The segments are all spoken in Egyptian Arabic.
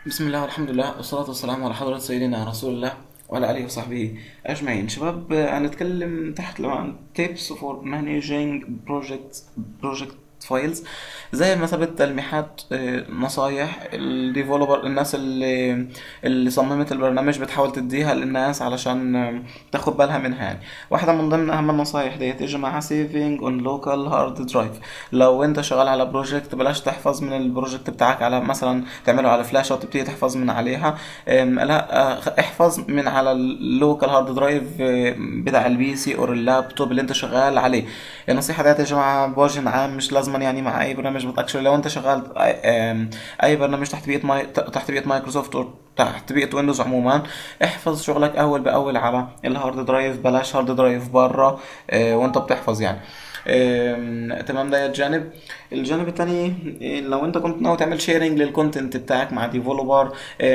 بسم الله والحمد لله والصلاة والسلام على حضرة سيدنا رسول الله وعلى آله وصحبه أجمعين شباب آه، هنتكلم تحت لو عن tips for managing projects project فايلز زي مثلا تلميحات آه، نصايح الديفلوبر الناس اللي اللي صممت البرنامج بتحاول تديها للناس علشان آه، تاخد بالها منها يعني واحدة من ضمن أهم النصايح ديت يا جماعة saving on local hard drive لو انت شغال على بروجكت بلاش تحفظ من البروجكت بتاعك على مثلا تعمله على فلاشة وتبتدي تحفظ من عليها أم، لا آه، احفظ من على اللوكال هارد درايف آه، بتاع البي سي او اللابتوب اللي انت شغال عليه النصيحة ديت يا جماعة بوجه عام مش لازما يعني مع اي برنامج اكشلي لو انت شغال اي, آم، أي برنامج تحت بيئة ماي... تحت بيئة مايكروسوفت او تحت بيئة ويندوز عموما احفظ شغلك اول باول على الهارد درايف بلاش هارد درايف بره آه، وانت بتحفظ يعني آم، تمام ده الجانب الجانب التاني إيه، لو انت كنت ناوي تعمل شيرنج للكونتنت بتاعك مع ديفلوبر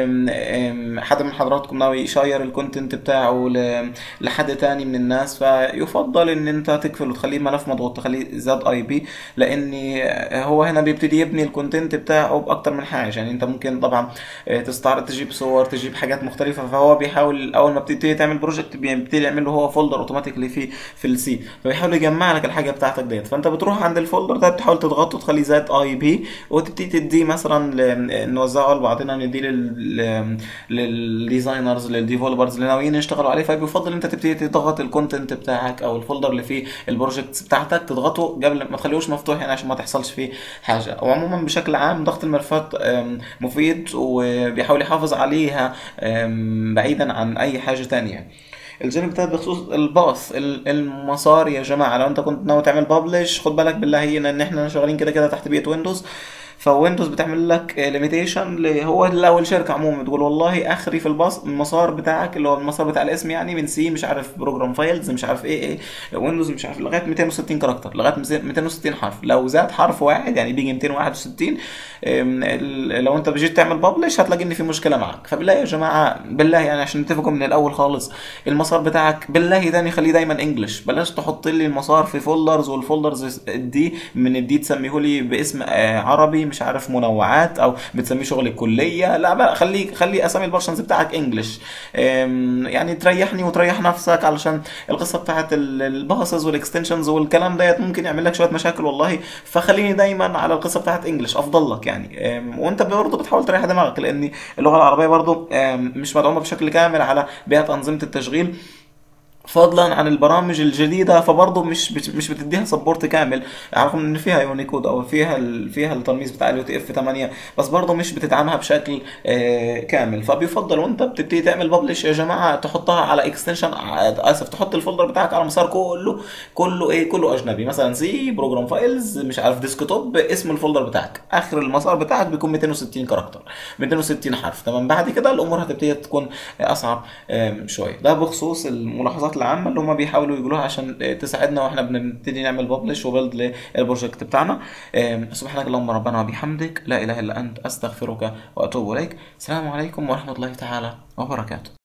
حد من حضراتكم ناوي يشير الكونتنت بتاعه ل- لحد تاني من الناس فيفضل ان انت تقفل وتخليه ملف مضغوط تخليه زاد اي بي لان هو هنا بيبتدي يبني الكونتنت بتاعه باكتر من حاجه يعني انت ممكن طبعا آه، تستعرض تجيب صور تجيب حاجات مختلفه فهو بيحاول اول ما بتبتدي تعمل بروجكت بيبتدي يعمل له هو فولدر اوتوماتيكلي في في السي فبيحاول يجمع لك الحاجه بتاعتك ديت فانت بتروح عند الفولدر ده بتحاول تضغطه تخليه زائد اي بي وتبتدي تديه مثلا ل- نوزعه لبعضنا نديه لل- للديزاينرز للديفلوبرز اللي ناويين يشتغلوا عليه فبيفضل انت تبتدي تضغط الكونتنت بتاعك او الفولدر اللي فيه البروجكتس بتاعتك تضغطه قبل ما تخليهوش مفتوح يعني عشان ما تحصلش فيه حاجه وعموما بشكل عام ضغط الملفات أم، مفيد وبيحاول يحافظ عليها أم، بعيدا عن اي حاجه تانية الجانب التالت بخصوص الباص ال- المسار يا جماعه لو انت كنت ناوي تعمل بابلش خد بالك بالله هنا ان احنا شغالين كده كده تحت بيئه ويندوز فويندوز بتعمل لك ليميتيشن هو لو الشركه عموما بتقول والله اخري في الباص المسار بتاعك اللي هو المسار بتاع الاسم يعني من سي مش عارف بروجرام فايلز مش عارف ايه ايه ويندوز مش عارف لغايه 260 كاركتر لغايه 260 حرف لو زاد حرف واحد يعني بيجي 261 أم، ال- لو انت بجيت تعمل بابلش هتلاقي ان في مشكله معاك فبالله يا جماعه بالله يعني عشان نتفقوا من الاول خالص المسار بتاعك بالله تاني خليه دايما انجلش بلاش تحط لي المسار في فولدرز والفولدرز دي من الدي تسميه لي باسم آه، عربي مش عارف منوعات او بتسميه شغل الكليه لا بقى خلي خلي اسامي البرشنز بتاعك انجلش يعني تريحني وتريح نفسك علشان القصه بتاعت الباسز والاكستنشنز والكلام ديت ممكن يعمل لك شويه مشاكل والله فخليني دايما على القصه بتاعت انجلش افضل لك يعني أم، وانت برضه بتحاول تريح دماغك لان اللغه العربيه برضه أم، مش مدعومه بشكل كامل على بيئه انظمه التشغيل فضلا عن البرامج الجديده فبرضه مش بت- مش بتديها سبورت كامل رغم ان فيها يونيكود او فيها ال- فيها الترميز بتاع اليو تي اف 8 بس برضه مش بتدعمها بشكل آه، كامل فبيفضل وانت بتبتدي تعمل ببلش يا جماعه تحطها على اكستنشن اسف تحط الفولدر بتاعك على مسار كله كله ايه كله اجنبي مثلا سي بروجرام فايلز مش عارف ديسكتوب اسم الفولدر بتاعك اخر المسار بتاعك بيكون 260 كاركتر 260 حرف تمام بعد كده الامور هتبتدي تكون اصعب آم، شويه ده بخصوص الملاحظات العامه اللي هم بيحاولوا يقولوها عشان آه، تساعدنا واحنا بنبتدي نعمل ببلش وبيلد للبروجكت بتاعنا آم، سبحانك اللهم ربنا وبحمدك لا اله الا انت استغفرك واتوب اليك السلام عليكم ورحمه الله تعالى وبركاته